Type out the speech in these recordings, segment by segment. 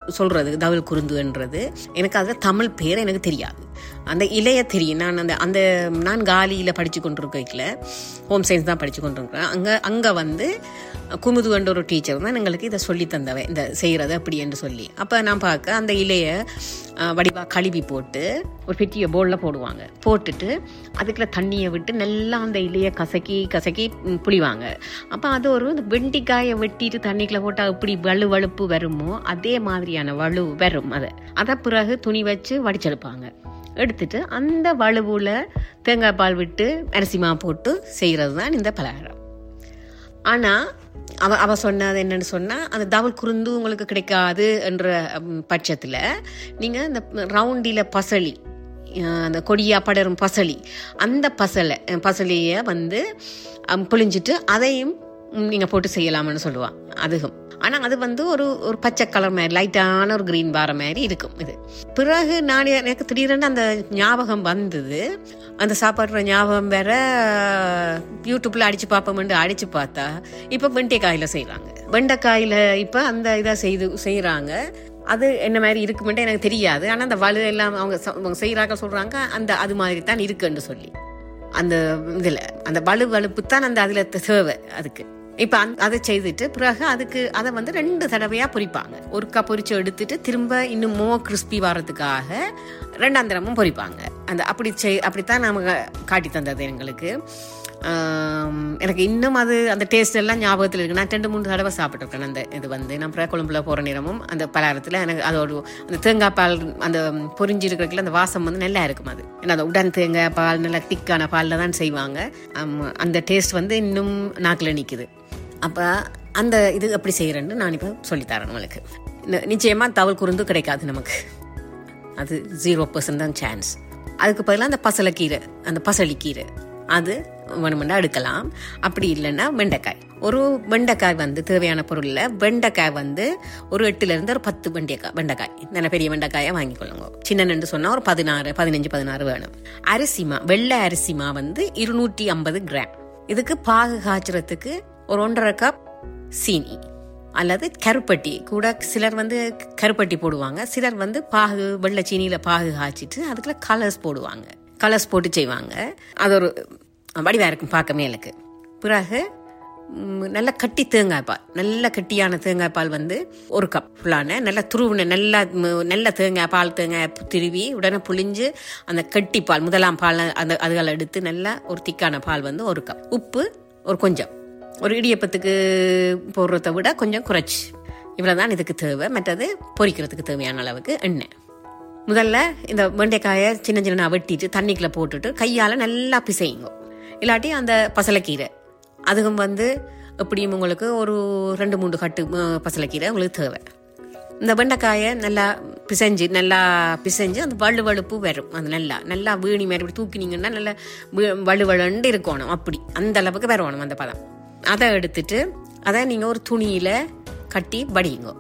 சொல்றது தவள் குருந்துன்றது எனக்கு அதில் தமிழ் பேர் எனக்கு தெரியாது அந்த இலைய தெரியும் நான் அந்த அந்த நான் காலியில் படித்து கொண்டிருக்கல ஹோம் சயின்ஸ் தான் படித்து கொண்டிருக்கிறேன் அங்கே அங்கே வந்து குமுது என்ற ஒரு டீச்சர் தான் எங்களுக்கு இதை சொல்லி தந்தவ இந்த செய்கிறது அப்படி என்று சொல்லி அப்போ நான் பார்க்க அந்த இலையை வடிவாக கழுவி போட்டு ஒரு பெட்டிய போலில் போடுவாங்க போட்டுட்டு அதுக்குள்ள தண்ணியை விட்டு நல்லா அந்த இலையை கசக்கி கசக்கி ம், புளிவாங்க அப்போ அது ஒரு இந்த வெண்டிக்காயை வெட்டிட்டு தண்ணிக்குள்ள போட்டால் எப்படி வலு வலுப்பு வருமோ அதே மாதிரியான வலு வரும் அதை அதை பிறகு துணி வச்சு வடிச்செடுப்பாங்க எடுத்துட்டு அந்த வலுவுல தேங்காய் பால் விட்டு அரிசி மாவு போட்டு செய்கிறது தான் இந்த பலகாரம் ஆனா அவ அவ சொன்னது என்னன்னு சொன்னா அந்த தவள் குருந்து உங்களுக்கு கிடைக்காது என்ற ம், பட்சத்துல நீங்க இந்த ரவுண்டில பசளி அஹ், அந்த கொடியா படரும் பசளி அந்த பசலை அஹ், பசலிய வந்து அம், புழிஞ்சிட்டு அதையும் ம், நீங்க போட்டு செய்யலாம்னு சொல்லுவான் அதுவும் ஆனா அது வந்து ஒரு ஒரு பச்சை கலர் மாதிரி லைட்டான ஒரு கிரீன் பார மாதிரி இருக்கும் இது பிறகு நான் எனக்கு திடீரென்று அந்த ஞாபகம் வந்தது அந்த சாப்பாடுற ஞாபகம் வேற யூடியூப்ல அடிச்சு பார்ப்போம்னு அடிச்சு பார்த்தா இப்ப வெண்டைக்காயில செய்றாங்க வெண்டைக்காயில இப்ப அந்த இதை செய்து செய்றாங்க அது என்ன மாதிரி இருக்குமென்ட்டு எனக்கு தெரியாது ஆனா அந்த வலு எல்லாம் அவங்க ச- அவங்க செய்யறாங்க சொல்றாங்க அந்த அது மாதிரி தான் இருக்குன்னு சொல்லி அந்த இதுல அந்த வலு வலுப்பு தான் அந்த அதுல தேவை அதுக்கு இப்ப அந்த- அதை செய்துட்டு பிறகு அதுக்கு அதை வந்து ரெண்டு தடவையா பொரிப்பாங்க ஒருக்கா பொரிச்சு எடுத்துட்டு திரும்ப இன்னும் மோ கிறிஸ்பி வர்றதுக்காக ரெண்டாம் தரமும் பொரிப்பாங்க அந்த அப்படி செய் அப்படித்தான் நமக்கு காட்டி தந்தது எங்களுக்கு ஆம், எனக்கு இன்னும் அது அந்த டேஸ்ட் எல்லாம் ஞாபகத்தில் இருக்கு நான் ரெண்டு மூணு தடவை சாப்பிட்ருக்கேன் அந்த இது வந்து நான் அப்புறம் கொழும்புல போகிற நேரமும் அந்த பலகாரத்தில் எனக்கு அதோட அந்த தேங்காய் பால் அந்த பொரிஞ்சு இருக்கிறதுல அந்த வாசம் வந்து நல்லா இருக்கும் அது ஏன்னா அந்த உடன் தேங்காய் பால் நல்லா திக்கான பாலில் தான் செய்வாங்க ஆமா, அந்த டேஸ்ட் வந்து இன்னும் நாக்கில் நிற்குது அப்போ அந்த இது எப்படி செய்கிறேன்னு நான் இப்போ சொல்லித்தரேன் உங்களுக்கு நி- நிச்சயமா தவள் குருந்து கிடைக்காது நமக்கு அது ஜீரோ பர்சன்ட் தான் சான்ஸ் அதுக்கு பதிலாக அந்த பசலைக்கீரை அந்த பசலிக்கீரை அது வேணுமெண்டா எடுக்கலாம் அப்படி இல்லைன்னா வெண்டைக்காய் ஒரு வெண்டைக்காய் வந்து தேவையான பொருளில் வெண்டைக்காய் வந்து ஒரு எட்டுல இருந்து ஒரு பத்து வெண்டைக்காய் வெண்டைக்காய் நல்ல பெரிய வெண்டைக்காயை வாங்கிக்கொள்ளுங்க சின்ன நண்டு சொன்னால் ஒரு பதினாறு பதினஞ்சு பதினாறு வேணும் அரிசிமா வெள்ளை அரிசிமா வந்து இருநூற்றி ஐம்பது கிராம் இதுக்கு பாகு காய்ச்சறதுக்கு ஒரு ஒன்றரை கப் சீனி அல்லது கருப்பட்டி கூட சிலர் வந்து கருப்பட்டி போடுவாங்க சிலர் வந்து பாகு வெள்ளை சீனியில் பாகு காய்ச்சிட்டு அதுக்குள்ள கலர்ஸ் போடுவாங்க கலர்ஸ் போட்டு செய்வாங்க அது ஒரு வடிவாக இருக்கும் பார்க்க மேலுக்கு பிறகு ம், நல்ல கட்டி தேங்காய் பால் நல்ல கட்டியான தேங்காய் பால் வந்து ஒரு கப் ஃபுல்லான நல்ல துருவின நல்ல ம், நல்ல தேங்காய் பால் தேங்காய் திருவி உடனே புளிஞ்சு அந்த கட்டி பால் முதலாம் பால் அந்த அதுகளை எடுத்து நல்ல ஒரு திக்கான பால் வந்து ஒரு கப் உப்பு ஒரு கொஞ்சம் ஒரு இடியப்பத்துக்கு போடுறத விட கொஞ்சம் குறைச்சி இவ்வளவுதான் இதுக்கு தேவை மற்றது பொரிக்கிறதுக்கு தேவையான அளவுக்கு எண்ணெய் முதல்ல இந்த வெண்டைக்காயை சின்ன சின்ன வெட்டிட்டு தண்ணிக்குள்ள போட்டுட்டு கையால் நல்லா பிசையுங்க இல்லாட்டி அந்த பசலைக்கீரை அதுவும் வந்து எப்படியும் உங்களுக்கு ஒரு ரெண்டு மூணு கட்டு அஹ், பசலைக்கீரை உங்களுக்கு தேவை இந்த வெண்டைக்காயை நல்லா பிசைஞ்சு நல்லா பிசைஞ்சு அந்த வலு வலுப்பு வரும் அது நல்லா நல்லா வீணி மாதிரி இப்படி தூக்கினீங்கன்னா நல்லா வீ- வலுவழுண்டு இருக்கணும் அப்படி அந்த அளவுக்கு வரணும் அந்த பதம் அதை எடுத்துட்டு அதை நீங்கள் ஒரு துணியில் கட்டி வடியுங்க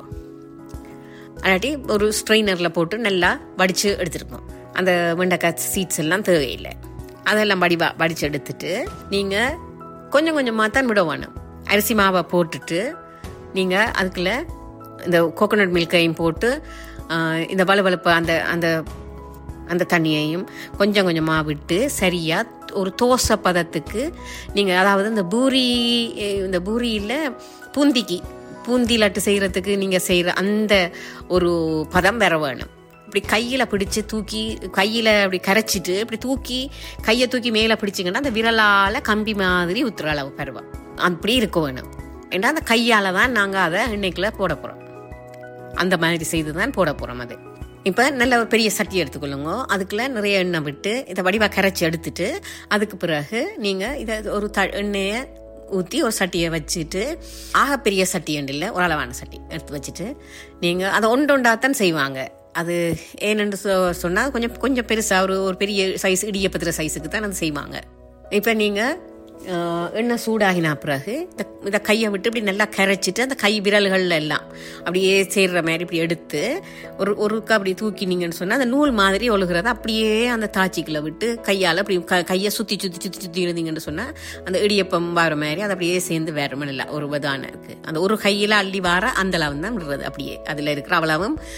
அல்லாட்டி ஒரு ஸ்ட்ரெயினரில் போட்டு நல்லா வடித்து எடுத்துருக்கோம் அந்த வெண்டைக்காய் சீட்ஸ் எல்லாம் தேவையில்லை அதெல்லாம் வடிவா வடித்து எடுத்துட்டு நீங்கள் கொஞ்சம் கொஞ்சமாக தான் விட வேணும் அரிசி மாவை போட்டுட்டு நீங்கள் அதுக்குள்ள இந்த கோகோனட் மில்கையும் போட்டு ஆஹ், இந்த வலுவலுப்பு அந்த அந்த அந்த தண்ணியையும் கொஞ்சம் கொஞ்சமாக விட்டு சரியாக ஒரு தோசை பதத்துக்கு நீங்கள் அதாவது இந்த பூரி அஹ், இந்த பூரியில் பூந்திக்கு பூந்தி லட்டு செய்கிறதுக்கு நீங்கள் செய்கிற அந்த ஒரு பதம் வர வேணும் இப்படி கையில் பிடிச்சு தூக்கி கையில் அப்படி கரைச்சிட்டு இப்படி தூக்கி கையை தூக்கி மேலே பிடிச்சிங்கன்னா அந்த விரலால் கம்பி மாதிரி ஊத்துற அளவு பருவம் அப்படி இருக்க வேணும் ஏன்னா அந்த கையால் தான் நாங்கள் அதை எண்ணெய்க்குள்ள போட போகிறோம் அந்த மாதிரி செய்து தான் போட போகிறோம் அது இப்போ நல்ல ஒரு பெரிய சட்டி எடுத்துக்கொள்ளுங்க அதுக்குள்ள நிறைய எண்ணெய் விட்டு இதை வடிவாக கரைச்சி எடுத்துட்டு அதுக்கு பிறகு நீங்கள் இதை ஒரு த எண்ணெயை ஊற்றி ஒரு சட்டியை வச்சுட்டு ஆக பெரிய சட்டி இல்லை ஒரு அளவான சட்டி எடுத்து வச்சுட்டு நீங்கள் அதை ஒன்று ஒன்றாத்தான் செய்வாங்க அது ஏனென்று சொ சொன்னால் கொஞ்சம் கொஞ்சம் பெருசாக ஒரு ஒரு பெரிய சைஸ் இடியப்பத்திர சைஸுக்கு தான் அது செய்வாங்க இப்போ நீங்கள் ஆஹ் எண்ணெய் சூடாகினா பிறகு இந்த இதை கையை விட்டு இப்படி நல்லா கரைச்சிட்டு அந்த கை விரல்கள்ல எல்லாம் அப்படியே சேர்ற மாதிரி இப்படி எடுத்து ஒரு ஒருக்கா அப்படி தூக்கினீங்கன்னு சொன்னால் அந்த நூல் மாதிரி ஒழுகிறத அப்படியே அந்த தாச்சிக்குள்ள விட்டு கையால் அப்படி க கையை சுற்றி சுற்றி சுற்றி சுற்றி இருந்தீங்கன்னு சொன்னால் அந்த இடியப்பம் வர மாதிரி அது அப்படியே சேர்ந்து வேற இல்லை ஒரு விதானம் இருக்குது அந்த ஒரு கையில் அள்ளி வார அந்த அளவு தான் விடுறது அப்படியே அதில் இருக்கிற அவ்வளவும்